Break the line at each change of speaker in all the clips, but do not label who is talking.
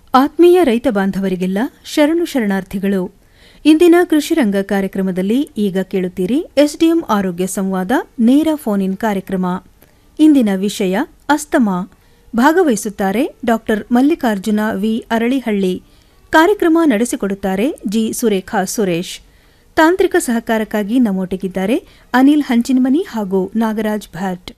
ಆತ್ಮೀಯ ರೈತ ಬಾಂಧವರಿಗೆಲ್ಲ ಶರಣು ಶರಣಾರ್ಥಿಗಳು ಇಂದಿನ ಕೃಷಿರಂಗ ಕಾರ್ಯಕ್ರಮದಲ್ಲಿ ಈಗ ಕೇಳುತ್ತೀರಿ ಎಸ್ಡಿಎಂ ಆರೋಗ್ಯ ಸಂವಾದ ನೇರ ಫೋನ್ ಇನ್ ಕಾರ್ಯಕ್ರಮ ಇಂದಿನ ವಿಷಯ ಅಸ್ತಮಾ ಭಾಗವಹಿಸುತ್ತಾರೆ ಡಾ ಮಲ್ಲಿಕಾರ್ಜುನ ವಿ ಅರಳಿಹಳ್ಳಿ ಕಾರ್ಯಕ್ರಮ ನಡೆಸಿಕೊಡುತ್ತಾರೆ ಜಿ ಸುರೇಖಾ ಸುರೇಶ್ ತಾಂತ್ರಿಕ ಸಹಕಾರಕ್ಕಾಗಿ ನಮ್ಮೊಟ್ಟಿಗಿದ್ದಾರೆ ಅನಿಲ್ ಹಂಚಿನಮನಿ ಹಾಗೂ ನಾಗರಾಜ್ ಭಟ್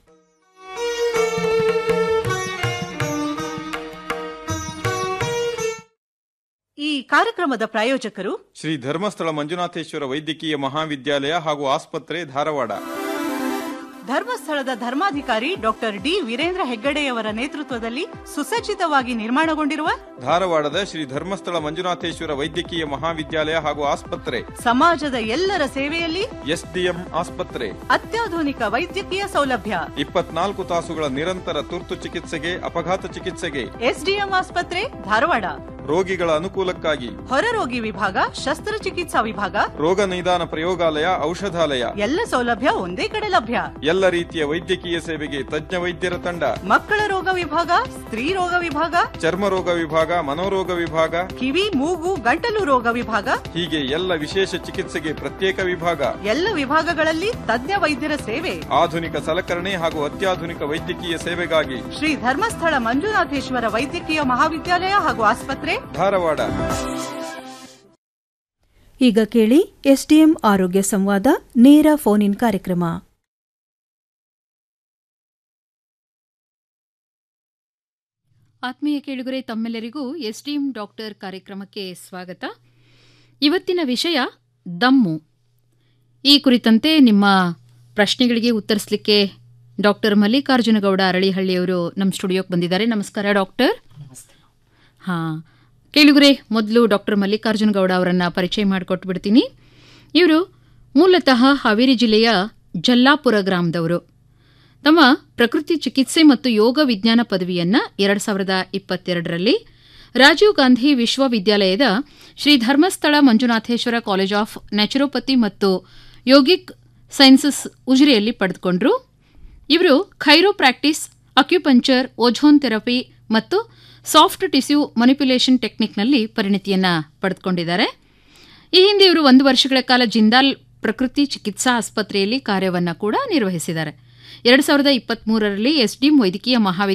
ಈ ಕಾರ್ಯಕ್ರಮದ ಪ್ರಾಯೋಜಕರು
ಶ್ರೀ ಧರ್ಮಸ್ಥಳ ಮಂಜುನಾಥೇಶ್ವರ ವೈದ್ಯಕೀಯ ಮಹಾವಿದ್ಯಾಲಯ ಹಾಗೂ ಆಸ್ಪತ್ರೆ ಧಾರವಾಡ
ಧರ್ಮಸ್ಥಳದ ಧರ್ಮಾಧಿಕಾರಿ ಡಾಕ್ಟರ್ ಡಿ ವೀರೇಂದ್ರ ಹೆಗ್ಗಡೆಯವರ ನೇತೃತ್ವದಲ್ಲಿ ಸುಸಜ್ಜಿತವಾಗಿ ನಿರ್ಮಾಣಗೊಂಡಿರುವ
ಧಾರವಾಡದ ಶ್ರೀ ಧರ್ಮಸ್ಥಳ ಮಂಜುನಾಥೇಶ್ವರ ವೈದ್ಯಕೀಯ ಮಹಾವಿದ್ಯಾಲಯ ಹಾಗೂ ಆಸ್ಪತ್ರೆ
ಸಮಾಜದ ಎಲ್ಲರ ಸೇವೆಯಲ್ಲಿ
ಎಸ್ಡಿಎಂ ಆಸ್ಪತ್ರೆ
ಅತ್ಯಾಧುನಿಕ ವೈದ್ಯಕೀಯ ಸೌಲಭ್ಯ
ಇಪ್ಪತ್ನಾಲ್ಕು ತಾಸುಗಳ ನಿರಂತರ ತುರ್ತು ಚಿಕಿತ್ಸೆಗೆ ಅಪಘಾತ ಚಿಕಿತ್ಸೆಗೆ
ಎಸ್ಡಿಎಂ ಆಸ್ಪತ್ರೆ ಧಾರವಾಡ
ರೋಗಿಗಳ ಅನುಕೂಲಕ್ಕಾಗಿ
ಹೊರರೋಗಿ ವಿಭಾಗ ಶಸ್ತ್ರಚಿಕಿತ್ಸಾ ವಿಭಾಗ
ರೋಗ ನಿದಾನ ಪ್ರಯೋಗಾಲಯ ಔಷಧಾಲಯ
ಎಲ್ಲ ಸೌಲಭ್ಯ ಒಂದೇ ಕಡೆ ಲಭ್ಯ
ಎಲ್ಲ ರೀತಿಯ ವೈದ್ಯಕೀಯ ಸೇವೆಗೆ ತಜ್ಞ ವೈದ್ಯರ ತಂಡ
ಮಕ್ಕಳ ರೋಗ ವಿಭಾಗ ಸ್ತ್ರೀ ರೋಗ ವಿಭಾಗ
ಚರ್ಮ ರೋಗ ವಿಭಾಗ ಮನೋರೋಗ ವಿಭಾಗ
ಕಿವಿ ಮೂಗು ಗಂಟಲು ರೋಗ ವಿಭಾಗ
ಹೀಗೆ ಎಲ್ಲ ವಿಶೇಷ ಚಿಕಿತ್ಸೆಗೆ ಪ್ರತ್ಯೇಕ ವಿಭಾಗ
ಎಲ್ಲ ವಿಭಾಗಗಳಲ್ಲಿ ತಜ್ಞ ವೈದ್ಯರ ಸೇವೆ
ಆಧುನಿಕ ಸಲಕರಣೆ ಹಾಗೂ ಅತ್ಯಾಧುನಿಕ ವೈದ್ಯಕೀಯ ಸೇವೆಗಾಗಿ
ಶ್ರೀ ಧರ್ಮಸ್ಥಳ ಮಂಜುನಾಥೇಶ್ವರ ವೈದ್ಯಕೀಯ ಮಹಾವಿದ್ಯಾಲಯ ಹಾಗೂ ಆಸ್ಪತ್ರೆ
ಧಾರವಾಡ
ಈಗ ಕೇಳಿ ಎಸ್ಡಿಎಂ ಆರೋಗ್ಯ ಸಂವಾದ ನೇರ ಫೋನ್ ಇನ್ ಕಾರ್ಯಕ್ರಮ
ಆತ್ಮೀಯ ಕೇಳುಗರೆ ತಮ್ಮೆಲ್ಲರಿಗೂ ಎಸ್ಡಿಎಂ ಡಾಕ್ಟರ್ ಕಾರ್ಯಕ್ರಮಕ್ಕೆ ಸ್ವಾಗತ ಇವತ್ತಿನ ವಿಷಯ ದಮ್ಮು ಈ ಕುರಿತಂತೆ ನಿಮ್ಮ ಪ್ರಶ್ನೆಗಳಿಗೆ ಉತ್ತರಿಸಲಿಕ್ಕೆ ಡಾಕ್ಟರ್ ಮಲ್ಲಿಕಾರ್ಜುನ ಗೌಡ ಅರಳಿಹಳ್ಳಿಯವರು ನಮ್ಮ ಸ್ಟುಡಿಯೋಕ್ಕೆ ಬಂದಿದ್ದಾರೆ ನಮಸ್ಕಾರ ಡಾಕ್ಟರ್ ಹಾಂ ಕೇಳುಗರೆ ಮೊದಲು ಡಾಕ್ಟರ್ ಮಲ್ಲಿಕಾರ್ಜುನ ಗೌಡ ಅವರನ್ನು ಪರಿಚಯ ಮಾಡಿಕೊಟ್ಟು ಬಿಡ್ತೀನಿ ಇವರು ಮೂಲತಃ ಹಾವೇರಿ ಜಿಲ್ಲೆಯ ಜಲ್ಲಾಪುರ ಗ್ರಾಮದವರು ತಮ್ಮ ಪ್ರಕೃತಿ ಚಿಕಿತ್ಸೆ ಮತ್ತು ಯೋಗ ವಿಜ್ಞಾನ ಪದವಿಯನ್ನ ಎರಡು ಸಾವಿರದ ಇಪ್ಪತ್ತೆರಡರಲ್ಲಿ ರಾಜೀವ್ ಗಾಂಧಿ ವಿಶ್ವವಿದ್ಯಾಲಯದ Shri Dharmasthala Manjunatheshwara college of naturopathy ಮತ್ತು ಯೋಗಿಕ್ ಸೈನ್ಸಸ್ ಉಜಿರೆಯಲ್ಲಿ ಪಡೆದುಕೊಂಡ್ರು ಇವರು ಖೈರೋಪ್ರಾಕ್ಟಿಸ್ ಅಕ್ಯುಪಂಚರ್ ಓಝೋನ್ ಥೆರಪಿ ಮತ್ತು ಸಾಫ್ಟ್ ಟಿಸ್ಯೂ ಮನಿಪ್ಯುಲೇಷನ್ ಟೆಕ್ನಿಕ್ನಲ್ಲಿ ಪರಿಣಿತಿಯನ್ನ ಪಡೆದುಕೊಂಡಿದ್ದಾರೆ ಈ ಹಿಂದೆ ಇವರು ಒಂದು ವರ್ಷಗಳ ಕಾಲ ಜಿಂದಾಲ್ ಪ್ರಕೃತಿ ಚಿಕಿತ್ಸಾ ಆಸ್ಪತ್ರೆಯಲ್ಲಿ ಕಾರ್ಯವನ್ನು ಕೂಡ ನಿರ್ವಹಿಸಿದ್ದಾರೆ ಎರಡು ಸಾವಿರದ ಇಪ್ಪತ್ಮೂರರಲ್ಲಿ ಎಸ್ಡಿಎಂ ವೈದ್ಯಕೀಯ ಮಹಾವಿದ್ಯಾಲಯ